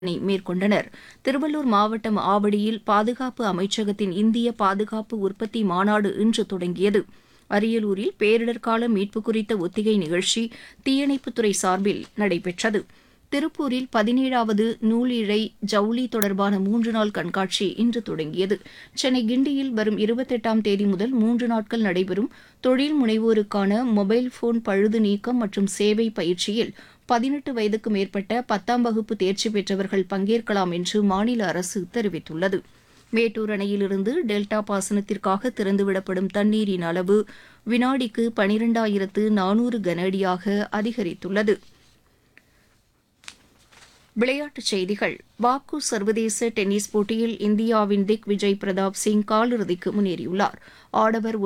பணி மேற்கொண்டனர் திருவள்ளூர் மாவட்டம் ஆவடியில் பாதுகாப்பு அமைச்சகத்தின் இந்திய பாதுகாப்பு உற்பத்தி மாநாடு இன்று தொடங்கியது அரியலூரில் பேரிடர் கால மீட்பு குறித்த ஒத்திகை நிகழ்ச்சி தீயணைப்புத்துறை சார்பில் நடைபெற்றது திருப்பூரில் பதினேழாவது நூல் இழை ஜவுளி தொடர்பான மூன்று நாள் கண்காட்சி இன்று தொடங்கியது சென்னை கிண்டியில் வரும் இருபத்தெட்டாம் தேதி முதல் மூன்று நாட்கள் நடைபெறும் தொழில் முனைவோருக்கான மொபைல் போன் பழுது நீக்கம் மற்றும் சேவை பயிற்சியில் பதினெட்டு வயதுக்கு மேற்பட்ட பத்தாம் வகுப்பு தேர்ச்சி பெற்றவர்கள் பங்கேற்கலாம் என்று மாநில அரசு தெரிவித்துள்ளது மேட்டூர் அணையிலிருந்து டெல்டா பாசனத்திற்காக திறந்துவிடப்படும் தண்ணீரின் அளவு வினாடிக்கு பனிரெண்டாயிரத்து நானூறு கன அடியாக அதிகரித்துள்ளது விளையாட்டுச் செய்திகள் பாக்கு சர்வதேச டென்னிஸ் போட்டியில் இந்தியாவின் திக் விஜய் பிரதாப் சிங் காலிறுதிக்கு முன்னேறியுள்ளார் ஆடவர்